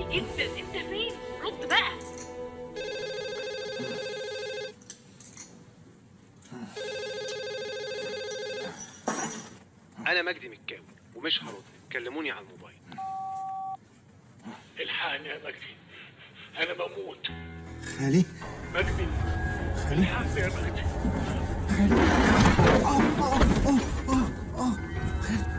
جدا انت فين رد بقى انا مجدي مكاوي ومش هرد كلموني على الموبايل الحقني يا مجدي انا بموت خالي مجدي خالي الحقني يا مجدي خالي آه آه آه آه آه خالي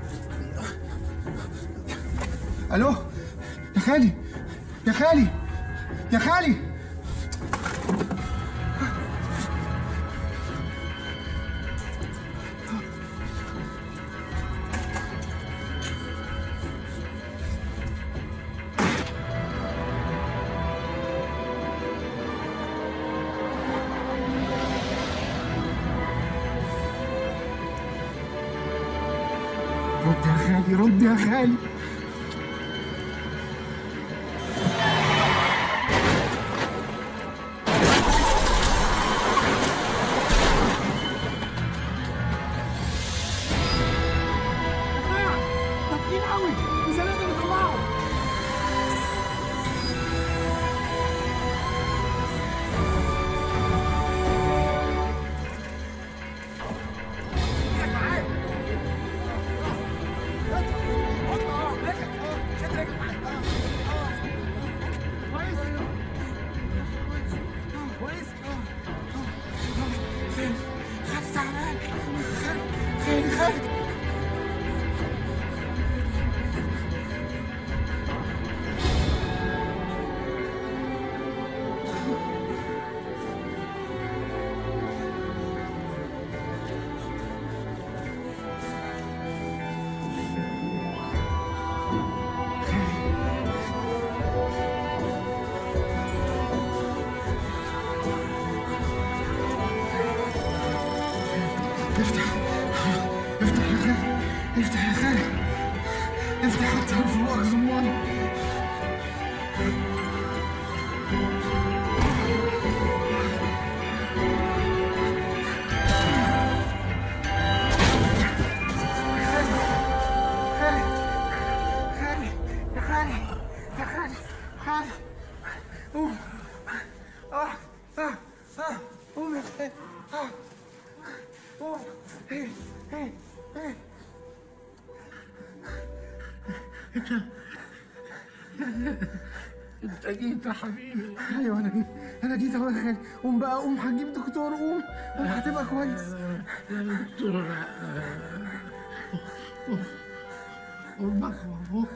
الو يا خالي يا خالي يا خالي رد يا خالي رد يا خالي تقيل قوي وزلاتة بيطلعوا كويس خالد خالد تعبان خالد خالد خالد افتح افتح يا خالد افتح يا خالد افتح حتى فوقك زماني خالد يا خالد يا خالد خالد قوم اه اه اه قوم يا خالد اه قوم هي هي هي انت جيت يا حبيبي ايوه انا جيت انا جيت اهو يا خالد قوم بقى قوم هتجيب دكتور قوم قوم هتبقى كويس يا دكتور امك وابوك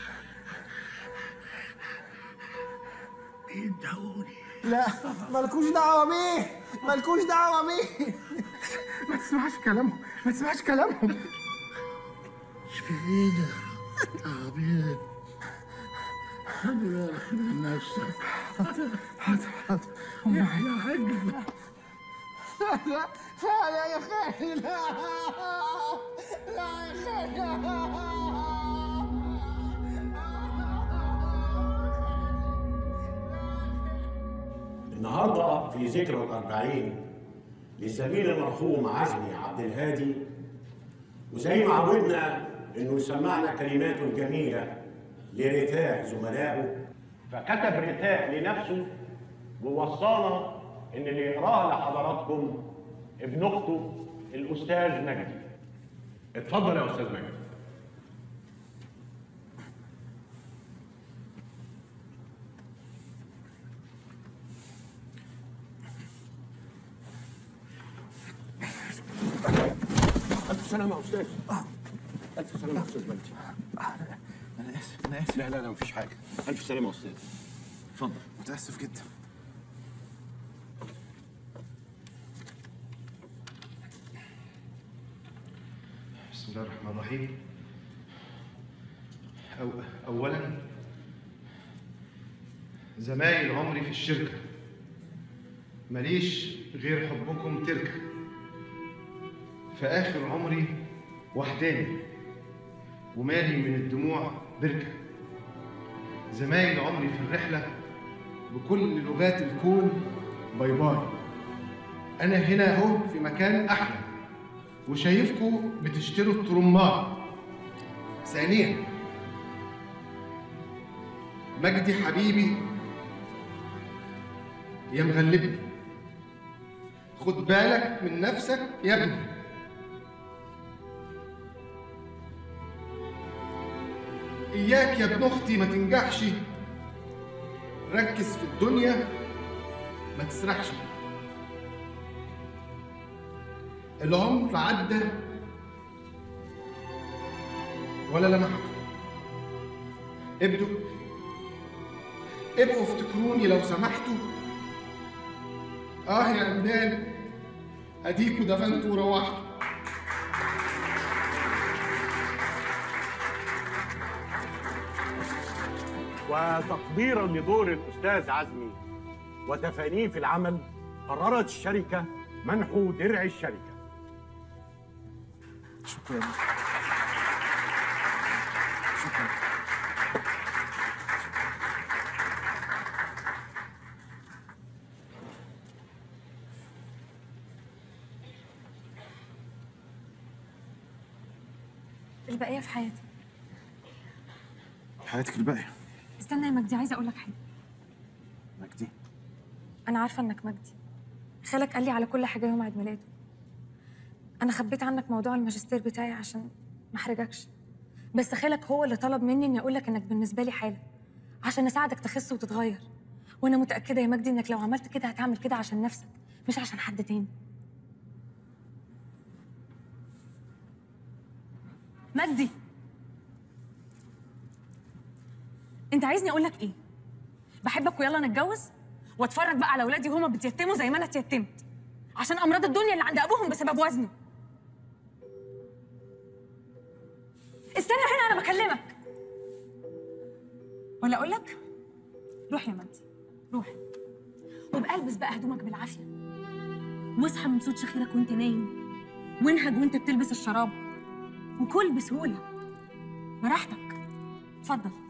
بيدعوني لا مالكوش دعوه بيه مالكوش دعوه بيه ما تسمعش كلامهم ما تسمعش كلامهم مش في ايدك تعبان خلي بالك من نفسك حاضر حاضر قوم معايا يا حاج لا لا لا يا خالي لا لا يا خالي النهارده في ذكرى الأربعين للزميل المرحوم عزمي عبد الهادي وزي ما عودنا انه يسمعنا كلمات جميله لرثاء زملائه فكتب رثاء لنفسه ووصانا ان اللي يقراها لحضراتكم ابن اخته الاستاذ مجدي اتفضل يا استاذ مجدي الف سلامه يا استاذ الف سلامه يا استاذ مجدي انا اسف انا اسف لا لا لا مفيش حاجه الف سلامه يا استاذ اتفضل متاسف جدا بسم الله الرحمن الرحيم أو أولا زمايل عمري في الشركة ماليش غير حبكم تركة في آخر عمري وحداني ومالي من الدموع بركة زمايل عمري في الرحلة بكل لغات الكون باي باي أنا هنا أهو في مكان أحلى وشايفكم بتشتروا الترمات ثانيا مجدي حبيبي يا مغلبني خد بالك من نفسك يا ابني إياك يا ابن أختي ما تنجحش ركز في الدنيا ما تسرحش العمر عدى ولا لمحته ابدوا ابقوا افتكروني لو سمحتوا اه يا عمدان اديكوا دفنتوا وروحتوا وتقديرا لدور الاستاذ عزمي وتفانيه في العمل قررت الشركه منح درع الشركه شكرا البقية في حياتي حياتك الباقية استنى يا مجدي عايزة أقول لك حاجة مجدي أنا عارفة إنك مجدي خالك قال لي على كل حاجة يوم عيد ميلاده أنا خبيت عنك موضوع الماجستير بتاعي عشان ما أحرجكش بس خالك هو اللي طلب مني إني أقول لك إنك بالنسبة لي حالة عشان أساعدك تخس وتتغير وأنا متأكدة يا مجدي إنك لو عملت كده هتعمل كده عشان نفسك مش عشان حد تاني مجدي انت عايزني اقول لك ايه بحبك ويلا نتجوز واتفرج بقى على اولادي وهما بيتيتموا زي ما انا اتيتمت عشان امراض الدنيا اللي عند ابوهم بسبب وزنه استنى هنا انا بكلمك ولا اقول لك روح يا مجدي روح وابقى البس بقى هدومك بالعافيه واصحى من صوت شخيرك وانت نايم وانهج وانت بتلبس الشراب وكل بسهوله براحتك اتفضل